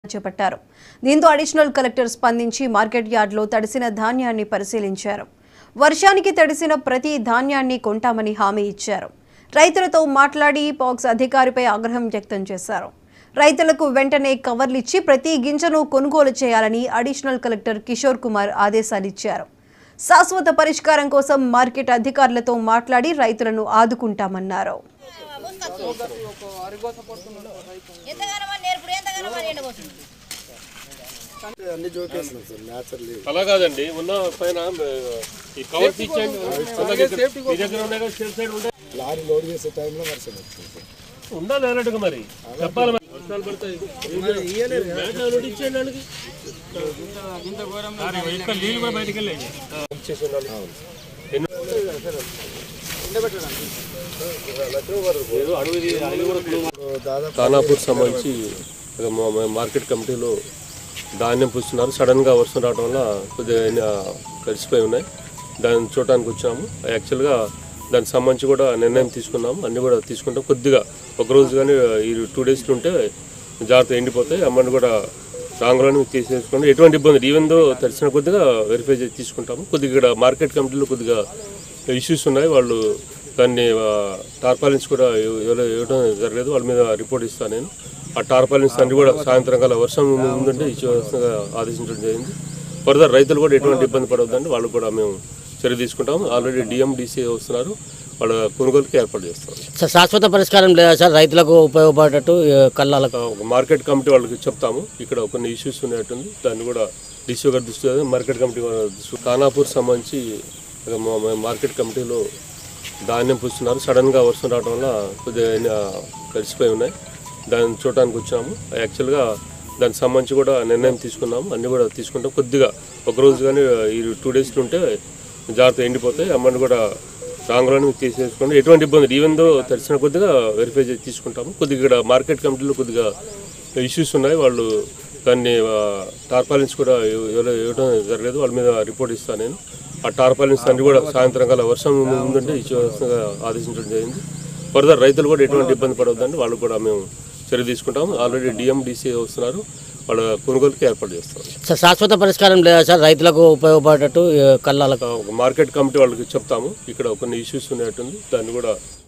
చేపట్టారు దీంతో additional collector స్పందించి మార్కెట్ యార్డ్లో తడిసిన ధాన్యాన్ని పరిశీలించారు వర్షానికి తడిసిన ప్రతి ధాన్యాన్ని కొంటామని హామీ ఇచ్చారు రైతులతో మాట్లాడి పాక్స్ అధికారిపై ఆగ్రహం వ్యక్తం చేశారు రైతులకు వెంటనే కవర్లిచ్చి ప్రతి గింజను కొనుగోలు చేయాలని అడిషనల్ కలెక్టర్ కిషోర్ కుమార్ ఆదేశాలిచ్చారు శాశ్వత పరిష్కారం కోసం మార్కెట్ అధికారులతో మాట్లాడి రైతులను ఆదుకుంటామన్నారు ఎంతగానో నేర్పుడు ఎంతగానో ఎండబోతుంది అన్ని జోకేస్తున్నాం సార్ న్యాచురల్లీ అలా కాదండి ఉన్న పైన ఆ, ఈ కవర్ తీసేయండి మీ దగ్గర ఉన్నాయి కదా సేఫ్ సైడ్ ఉంటాయి లారీ లోడ్ చేసే టైంలో వర్షం వచ్చింది సార్ ఉండాలి అన్నట్టుగా మరి చెప్పాలి మరి వర్షాలు పడతాయి మేక లోడ్ ఇచ్చేయండి దానికి. ఇక్కడ నీళ్ళు కూడా బయటికి వెళ్ళాయి ఇచ్చేసి ఉండాలి. ఎన్ని- ఏదో అడవి అడవి కూడా దాదాపు ఖానాపూర్ సంబంధించి ఇక మా- మా మార్కెట్ కమిటీలో ధాన్యం పుస్తున్నారు సడన్గా వర్షం రావడం వల్ల కొద్దిగా అయినా కలిసిపోయి ఉన్నాయి దాన్ని చూడటానికి వచ్చాము యాక్చువల్గా దానికి సంబంధించి కూడా నిర్ణయం తీసుకున్నాము అన్నీ కూడా తీసుకుంటాం కొద్దిగా ఒక రోజు కానీ ఈ టూ డేస్ ఉంటే జాగ్రత్త ఎండిపోతాయి అమ్మని కూడా రాంగ్లోనే తీసేసుకోండి ఎటువంటి ఇబ్బంది ఈవెన్ దో తెలిసిన కొద్దిగా వెరిఫై చేసి తీసుకుంటాము కొద్దిగా ఇక్కడ మార్కెట్ కమిటీలో కొద్దిగా ఇష్యూస్ ఉన్నాయి వాళ్ళు దాన్ని టార్పాలిన్స్ కూడా ఇవ్వ- ఇవ్వలే- ఇవ్వడం జరగలేదు వాళ్ళ మీద రిపోర్ట్ ఇస్తాను నేను ఆ టార్పాలిన్స్ అన్ని కూడా సాయంత్రం కల్లా వర్షం ముందుంటే ఇచ్చేవలసిందిగా ఆదేశించడం జరిగింది ఫర్దర్ రైతులు కూడా ఎటువంటి ఇబ్బంది పడవద్దండి వాళ్ళు కూడా మేము చర్య తీసుకుంటాం ఆల్రెడీ డిఎం డిసి వస్తున్నారు వాళ్ళ కొనుగోలుకి ఏర్పాటు చేస్తాం సార్ శాశ్వత పరిష్కారం లేదా సార్ రైతులకు ఉపయోగపడేటట్టు ఏ, కళ్ళాలకు ఒక మార్కెట్ కమిటీ వాళ్ళకి చెప్తాము ఇక్కడ కొన్ని ఇష్యూస్ ఉన్నట్టుంది దాన్ని కూడా డిసిఓ గారి దృష్టి కాదు, మార్కెట్ కమిటీ వాళ్ళ దృష్టి ఖానాపూర్ సంబంధించి ఇక మా- మా మార్కెట్ కమిటీలో ధాన్యం పుస్తున్నారు సడన్గా వర్షం రావడం వల్ల కొద్దిగా అయినా కలిసిపోయి ఉన్నాయి దాన్ని చూడటానికి వచ్చాము యాక్చువల్గా దానికి సంబంధించి కూడా నిర్ణయం తీసుకున్నాము అన్నీ కూడా తీసుకుంటాం కొద్దిగా ఒక రోజు కానీ ఈ టూ డేస్ ఉంటే జాగ్రత్త ఎండిపోతాయి అమ్మని కూడా రాంగ్లోనే తీసేసుకోండి ఎటువంటి ఇబ్బంది ఈవెన్ దో తెలిసిన కొద్దిగా వెరిఫై చేసి తీసుకుంటాము కొద్దిగా ఇక్కడ మార్కెట్ కమిటీలో కొద్దిగా ఇష్యూస్ ఉన్నాయి వాళ్ళు దాన్ని టార్పాలిన్స్ కూడా ఇవ్వ- ఇవ్వలే- ఇవ్వడం జరగలేదు వాళ్ళ మీద రిపోర్ట్ ఇస్తాను నేను ఆ టార్పాలిన్స్ అన్ని కూడా సాయంత్రం కల్లా వర్షం ముందుంటే ఇచ్చేవలసిందిగా ఆదేశించడం జరిగింది ఫర్దర్ రైతులు కూడా ఎటువంటి ఇబ్బంది పడవద్దండి వాళ్ళు కూడా మేము చర్య తీసుకుంటాం ఆల్రెడీ డిఎం డిసి వస్తున్నారు వాళ్ళ కొనుగోలుకి ఏర్పాటు చేస్తాం సార్ శాశ్వత పరిష్కారం లేదా సార్ రైతులకు ఉపయోగపడేటట్టు ఏ, కళ్ళాలకు ఒక మార్కెట్ కమిటీ వాళ్ళకి చెప్తాము ఇక్కడ కొన్ని ఇష్యూస్ ఉన్నట్టుంది దాన్ని కూడా